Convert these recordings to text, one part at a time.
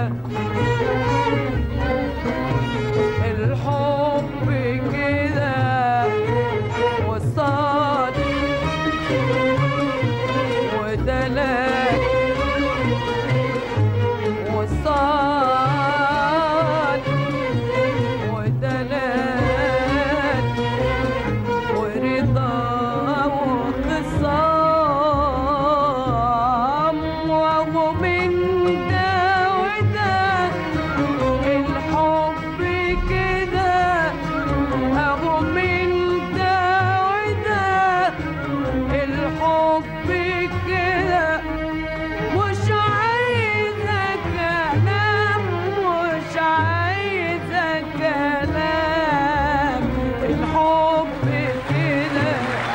الحب كده وصال ودلال وصال ودلال ورضا وخصام وهو من ده وده الحب كده اهو من ده وده الحب كده مش عايزة كلام مش عايزة كلام الحب كده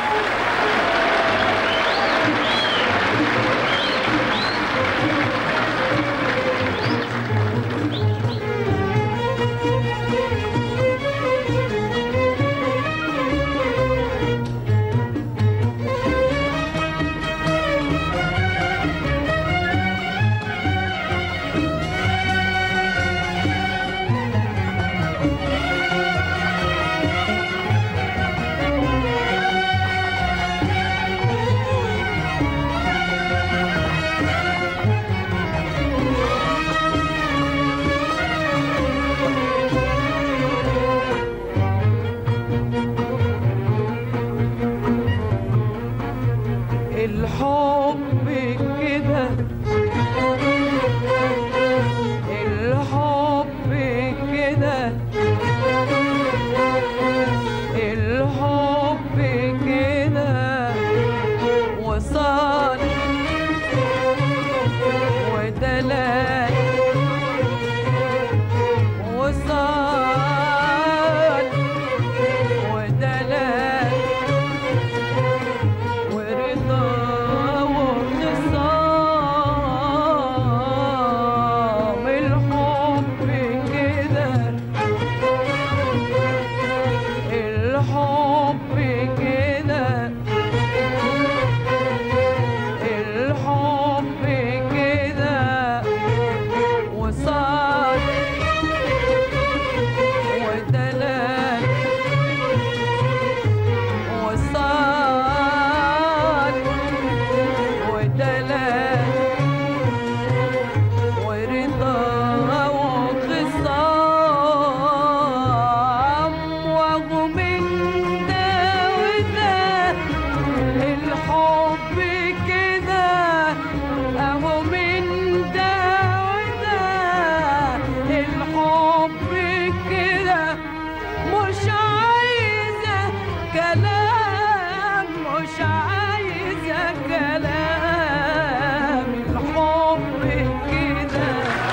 الحب كده الحب كده الحب كده وصال ودلال وصال ودلال ورضا وخصام الحب كده الحب كده الحب كده وصال ودلال وصال ودلال ورضا وخصام وهو من ده وده الحب كده اهو من ده وده الحب كده مش عايزة كلام مش عايزة كلام الحب كده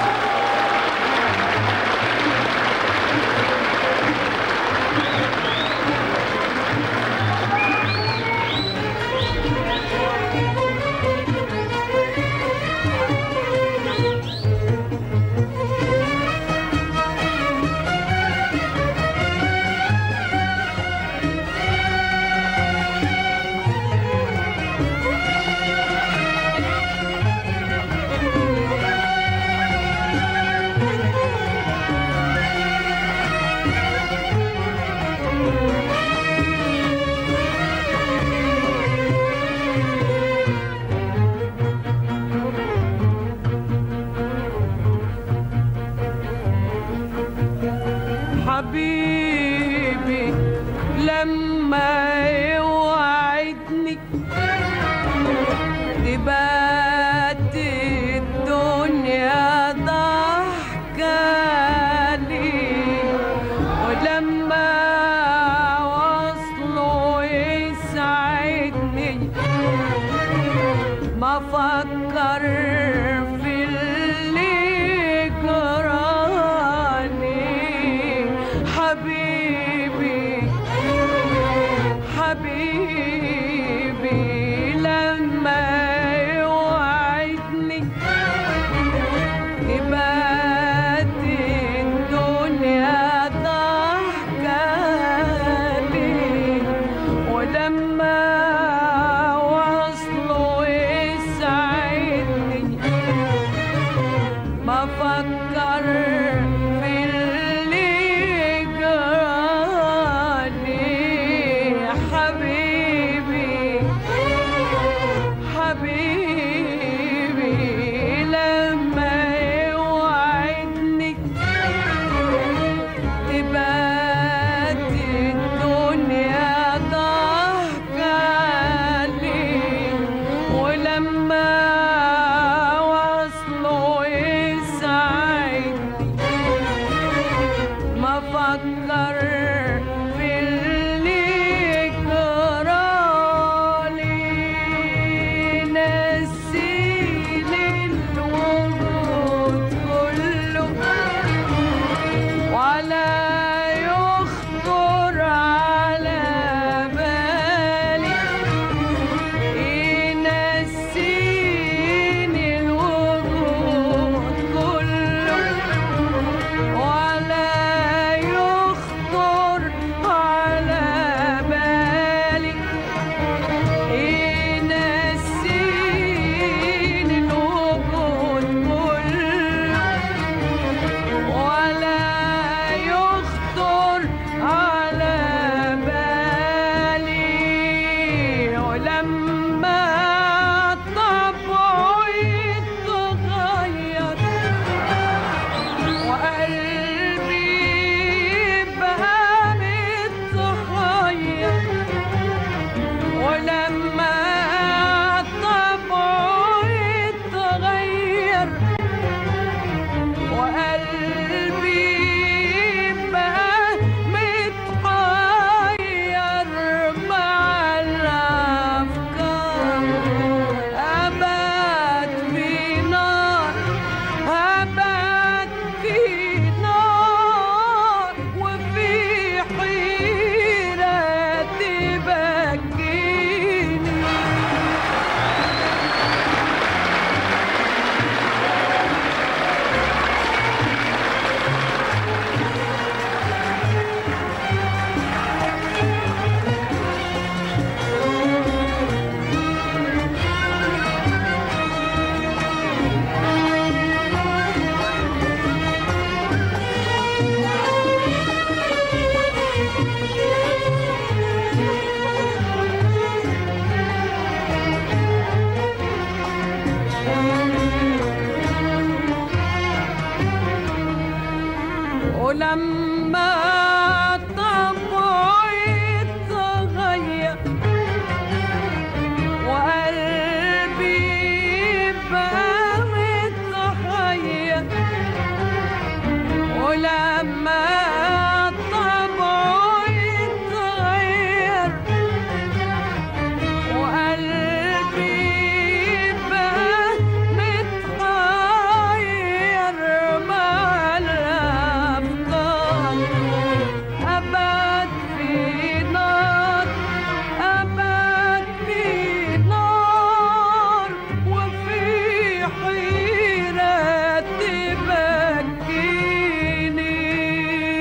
حبيبي لما يوعدني تبات الدنيا ضحكة لي ولما وصله يسعدني ما فكر في اللي جراني افكر في اللي جرالي حبيبي حبيبي لما يوعدني تبات الدنيا ضحكة لي ولما وصله يسعدني ما فكر في اللي جرالي نسيني الوجود كله ولا يخطر على بالي ينسيني الوجود كله ولا يخطر على بالي ينسيني الوجود كله ولا يخطر على بالي ولما طبعه يتغير وقلبي بقى متحير ولما طبعه يتغير وقلبي بقى متحير مع الأفكار أبات في نار أبات في نار وفي حيرة تبكيني ولما طبعه يتغير وقلبي بقى متحير ولما طبعه يتغير وقلبي بقى متحير مع الأفكار أبات في نار أبات في نار وفي حيرة تبكيني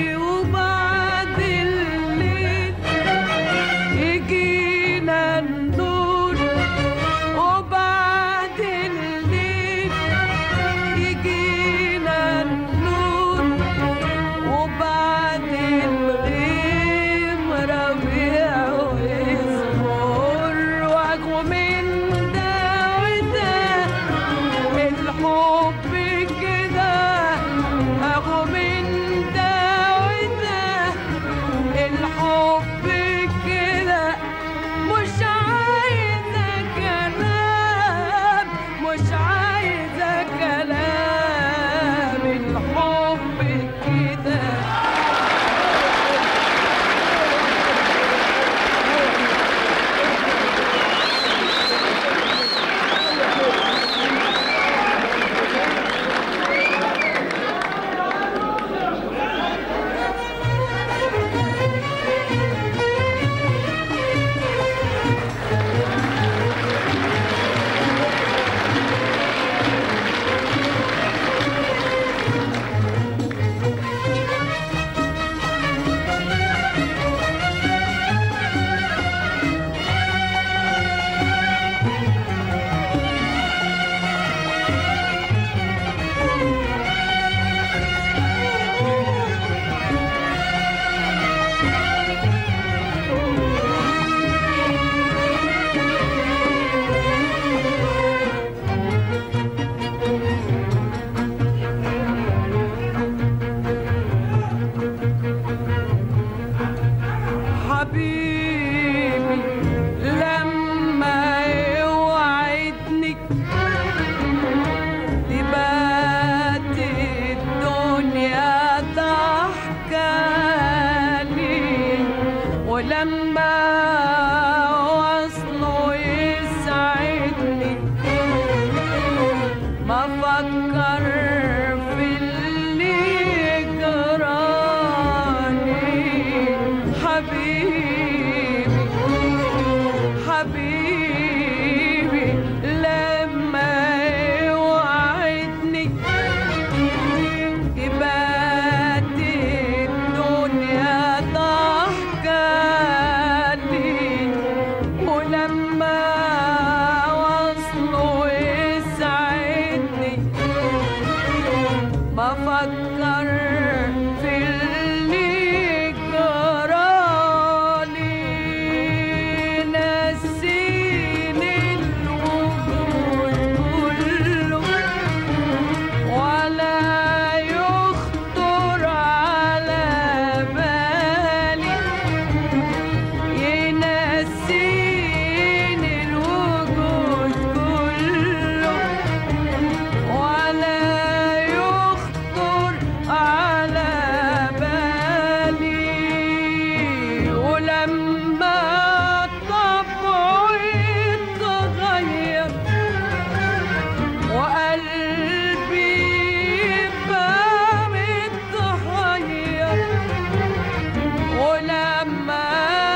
وافكر في اللي جرالي نسيني الوجود كله ولا يخطر على بالي ينسيني الوجود كله ولا يخطر على بالي ولما طبعي اتغير وقلبي يبقى متغير ولما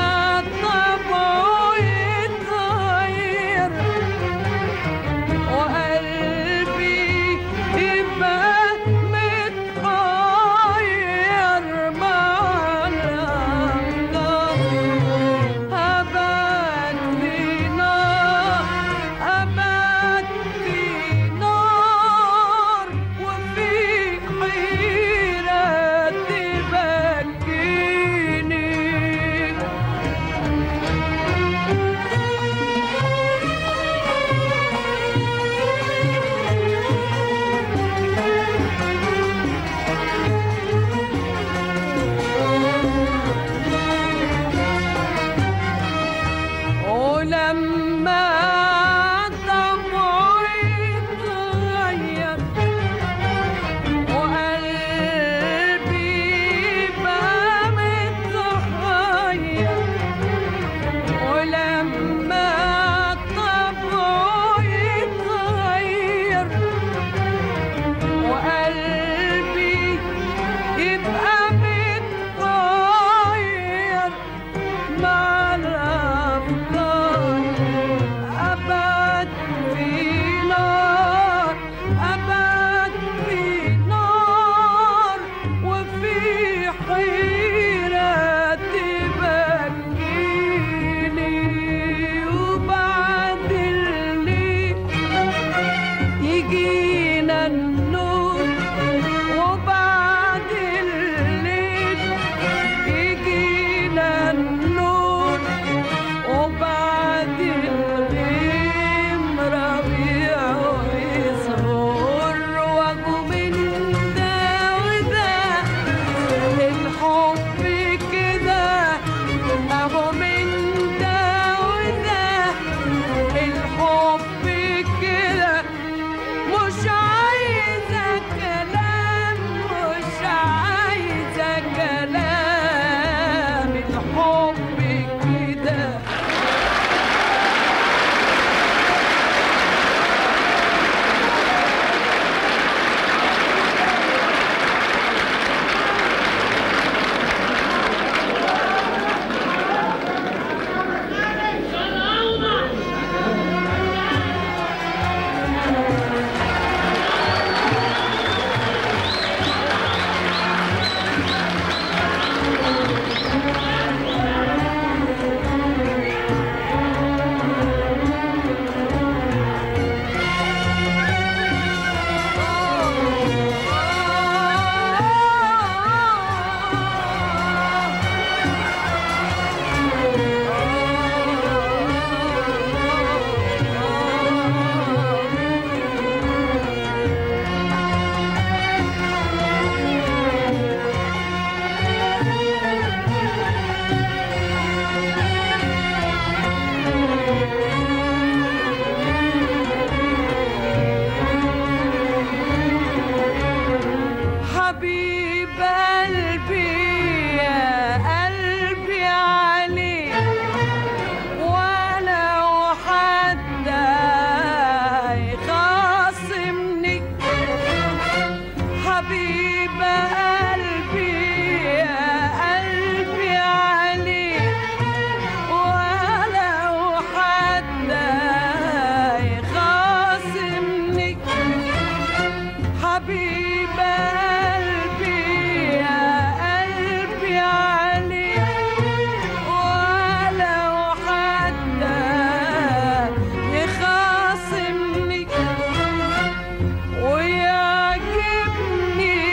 طبعه يتغير وقلبي يبقى متغير مع الأمطار أبد في نار أبد في نار وفي حيرة تبكيني ولما طبعي اتغير وقلبي بقى متغير ولما طبعه يتغير وقلبي يبقى متغير مع الأفكار أبد في نار أبد في نار وفي حيرة تبكيني وبعد الليل يجينا النور وبعد الليل يجينا النور وبعد الغيم ربيع ويظهر وجه من ده وده الحب كده اهو من ده وده الحب كده مش عايزة كلام مش عايزة كلام الحب كده حبيب قلبي يا قلبي عليك ولو حتى يخاصمني حبيب قلبي يا قلبي عليك ولو حتى يخاصمني حبيب قلبي يا قلبي عليك ولو حتى يخاصمني ويعجبني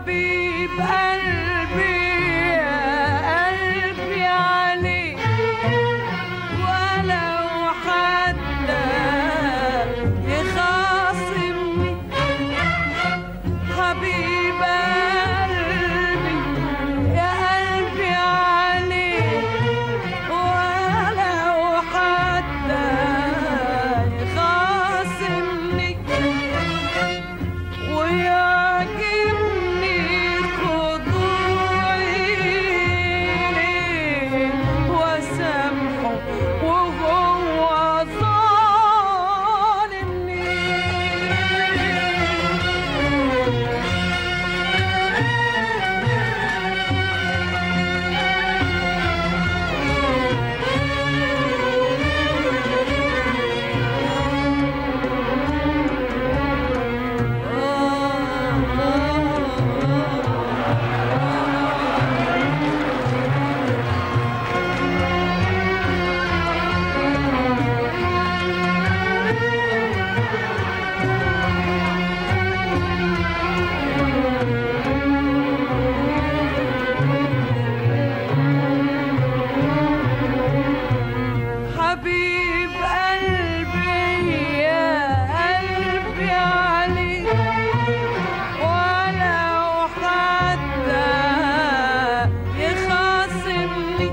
حبيب قلبي يا قلبي عليك ولو حتى يخاصمني حبيب قلبي يا قلبي عليك ولو حتى يخاصمني ويعجبني خضوعي ليه وسامحه وهو ظالمني حبيب قلبي يا قلبي عليك ولو حتى يخاصمني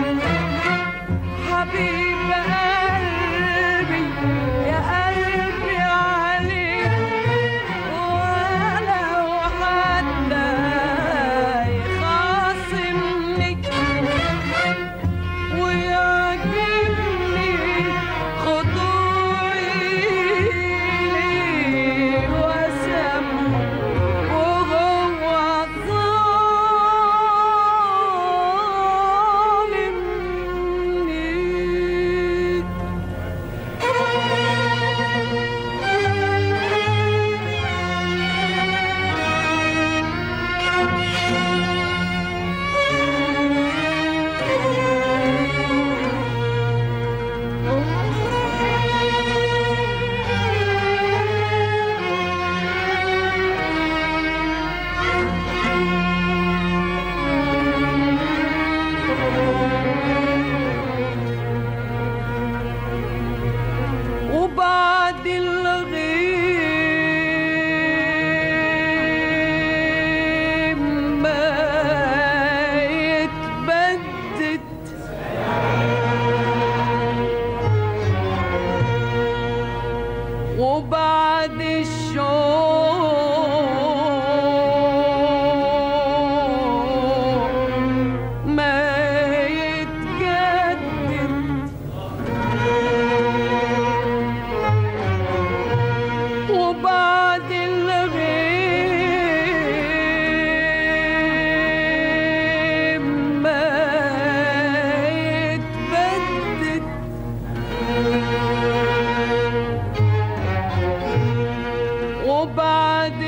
حبيب قلبي يا قلبي عليك ولو حتى يخاصمني ويعجبني خضوعي ليه وسامحه وهو ظالمني وبعد الغيب ما يتبدد وبعد الشوق ما يتجدد وبعد الغيب ما يتبدد وبعد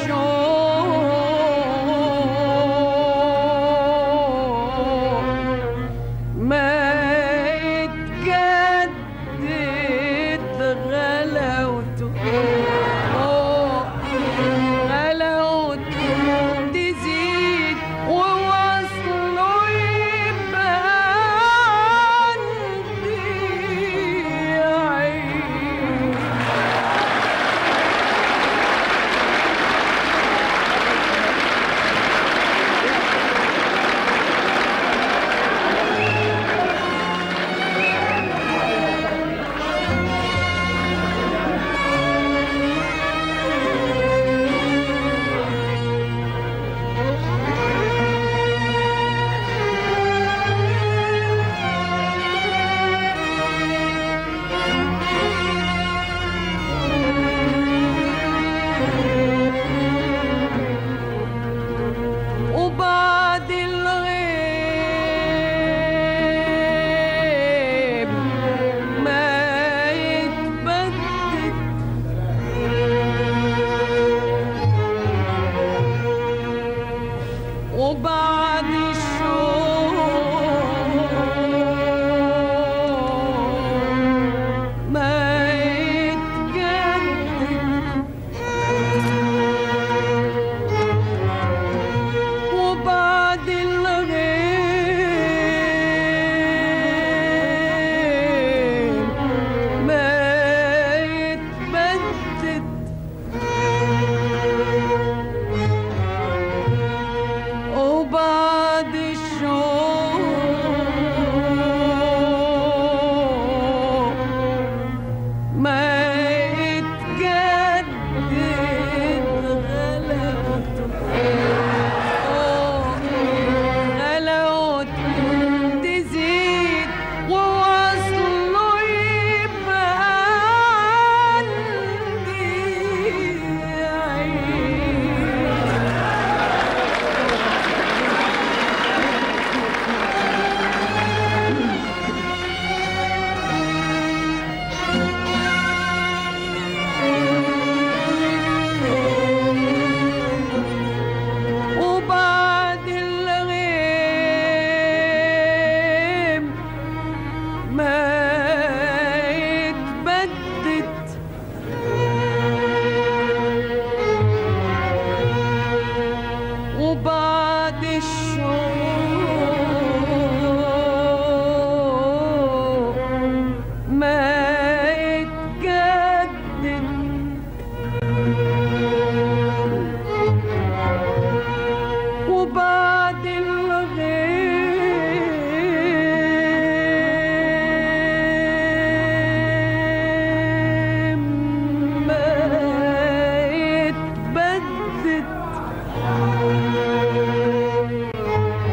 الشوق ما يتجدد غلاوته أوه، غلاوته تزيد ووصله يبقى عندي عيد وبعد الغيب ما يتبدد وبعد الشوق ما يتجدد وبعد الشوق ما يتجدد وبعد الغيم ما يتبدد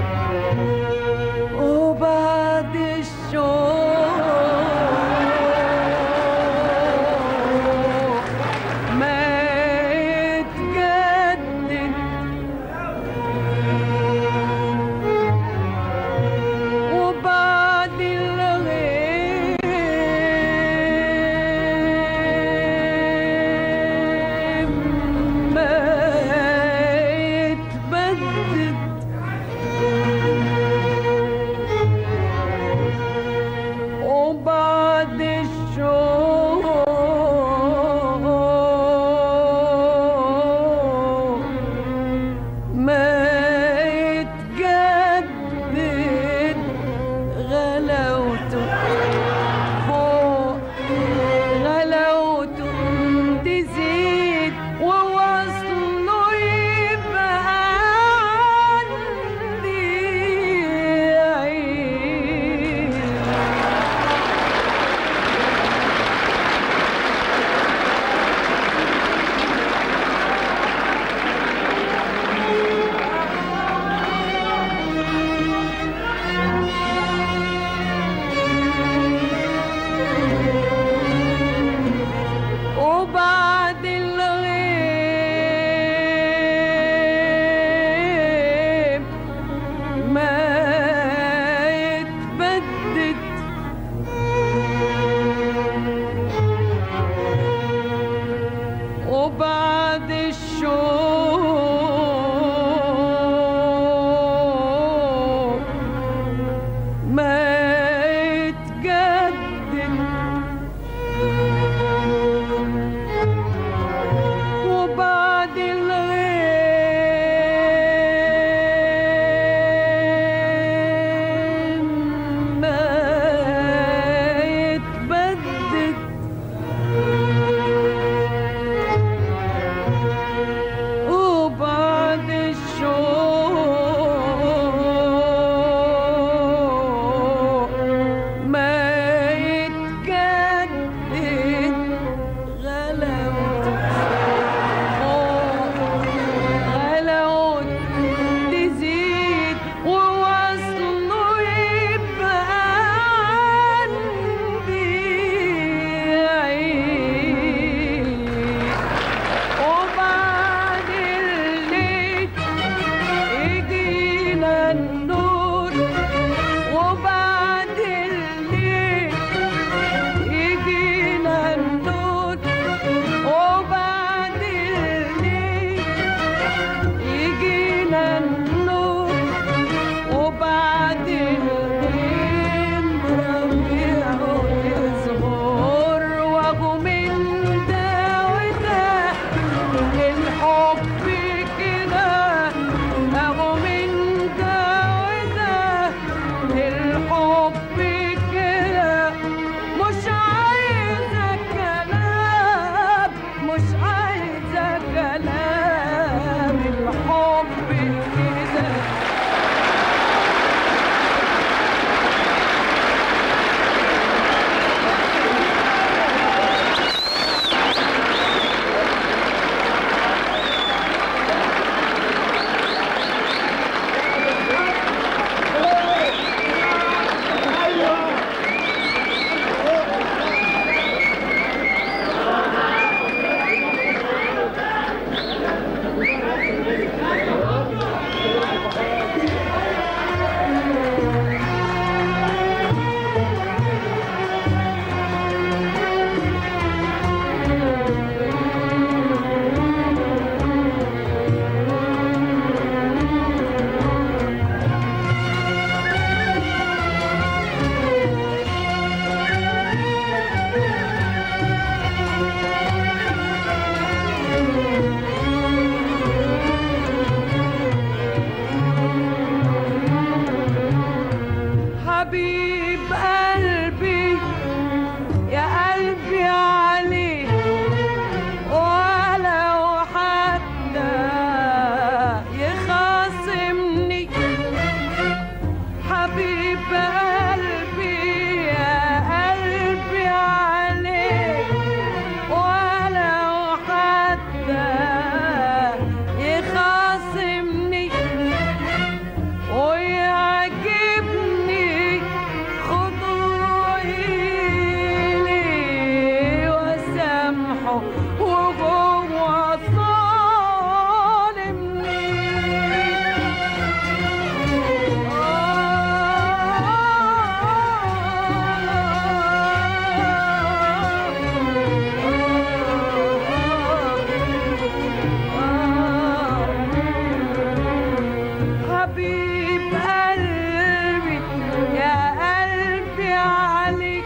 حبيب قلبي يا قلبي عليك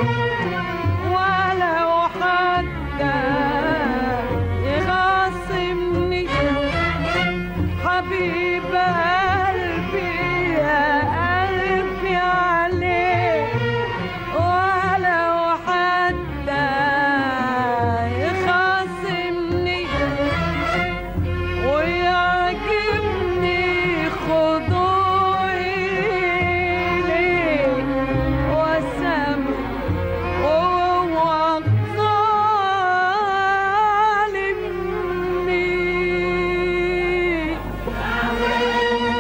ولو حتى يخاصمني حبيب قلبي يا قلبي عليك ولو حتى يخاصمني ويعجبني خضوعي ليك وسامح وهو ظالمني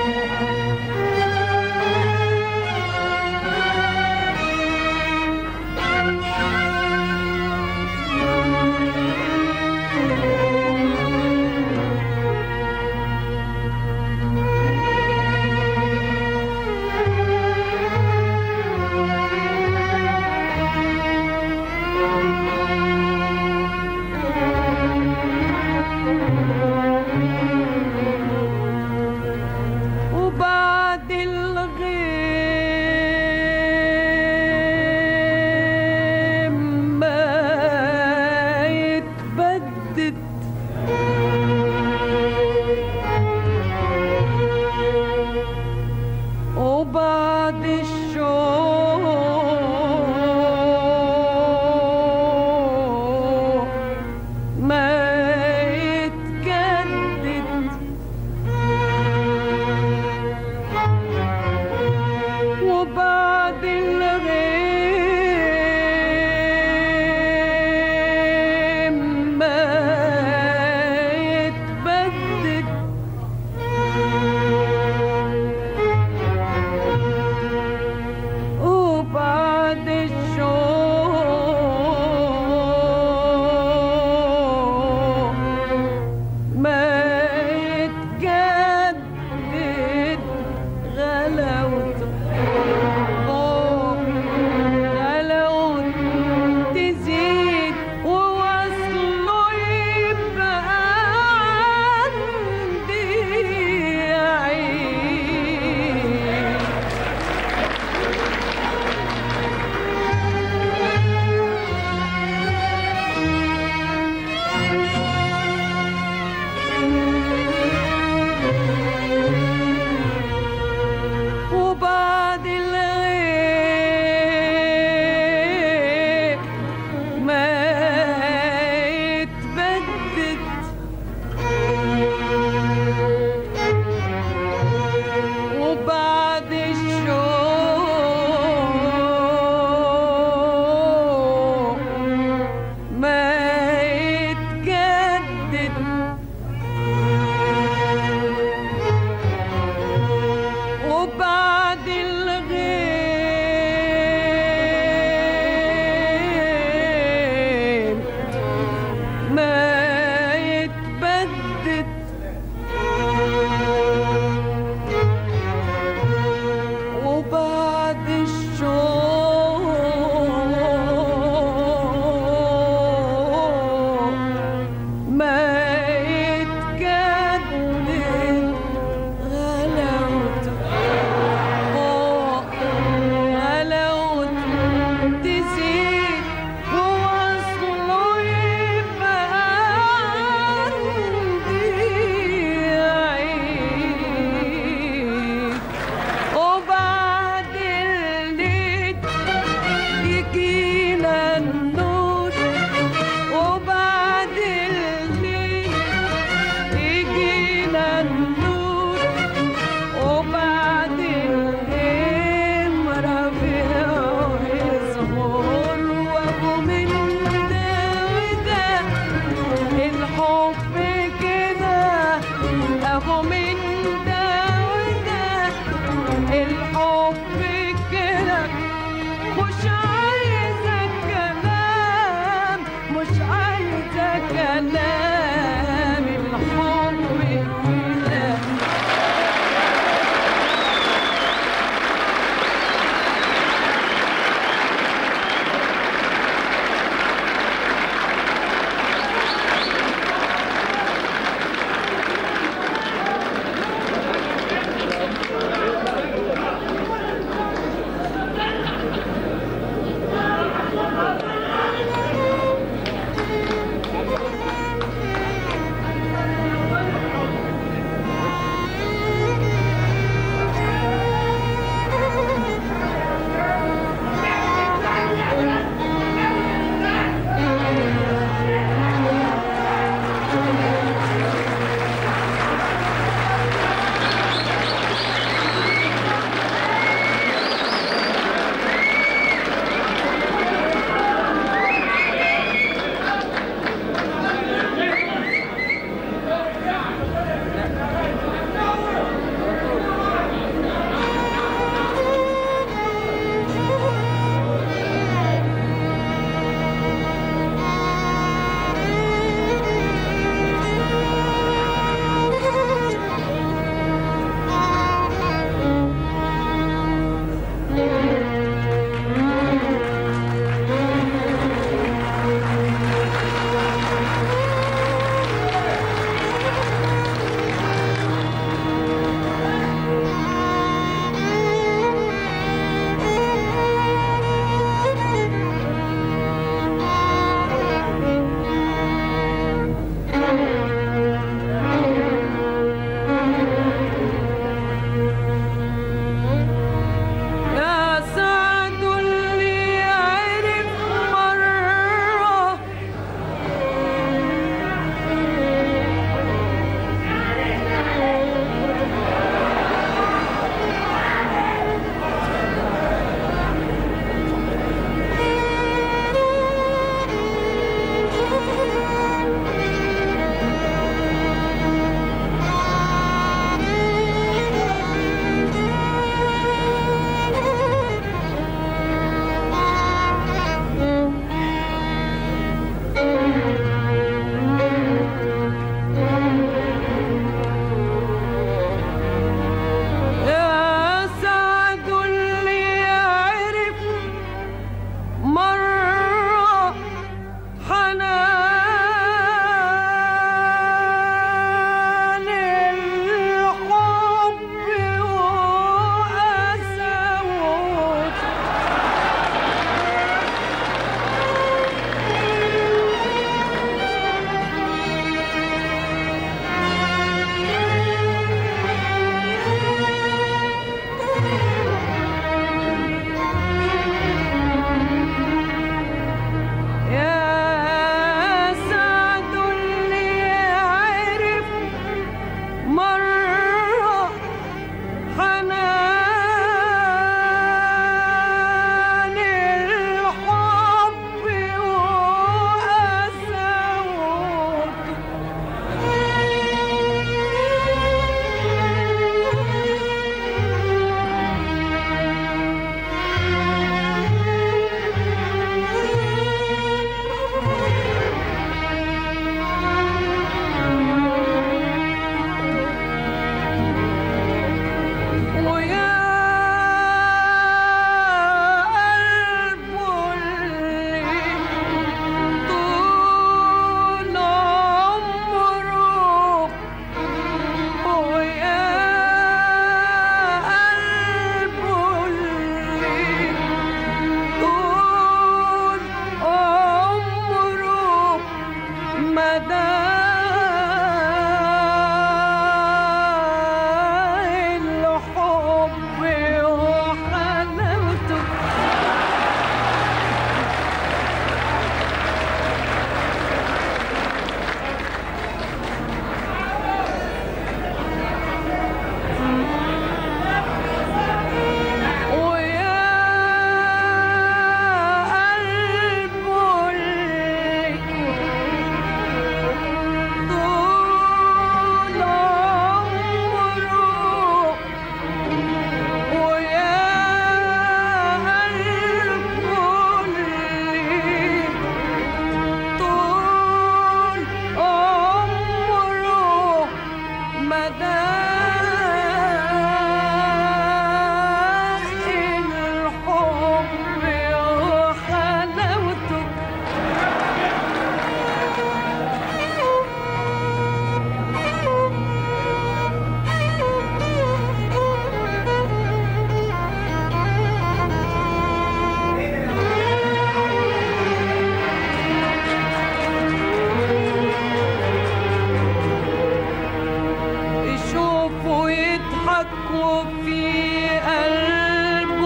وفي قلبه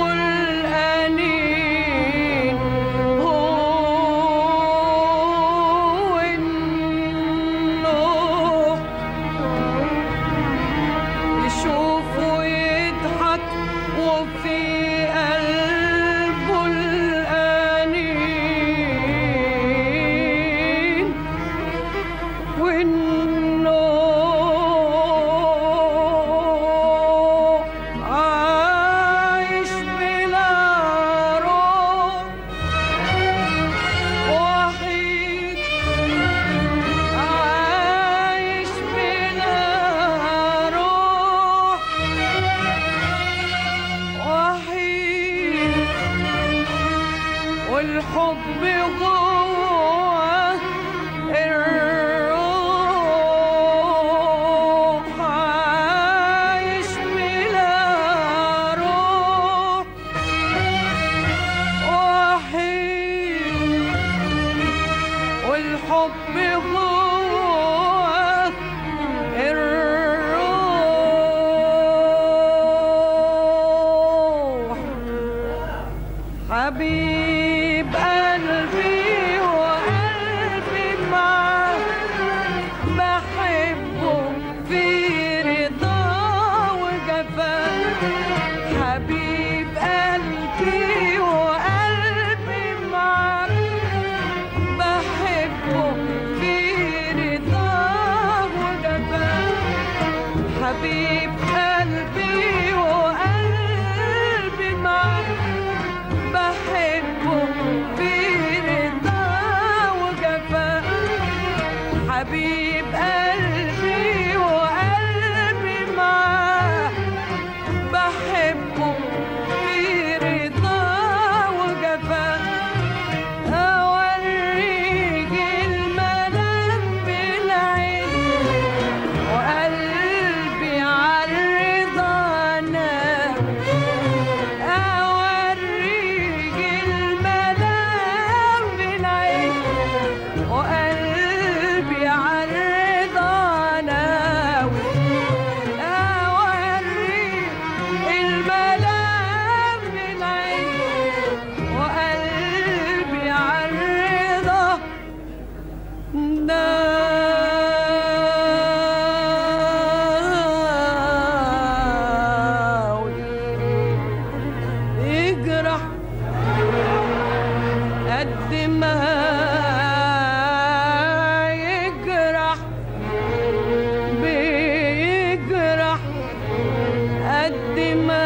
الأنين هو النور يشوفه يضحك وفي قلبه الأنين والنور عايش بلا روح وحيد عايش بلا روح وحيد والحب جوه الروح عايش بلا روح وحيد والحب جوه الروح حبيب قلبي وقلبي معاه بحبه في رضا وجفاه حبيب قلبي وقلبي معاه بحبه في رضا وجفاه حبيب قلبي وقلبي معاه بحبه في رضا وجفاه حبيب قلبي وقلبي معاه بحبه في رضا وجفاه أوريك المنام بالعين وقلبي عالرضا نام أوريك المنام بالعين وقلبي عالرضا نام أوريك المنام بالعين وقلبي عالرضا ناوي يجرح قد ما يجرح بيجرح قد ما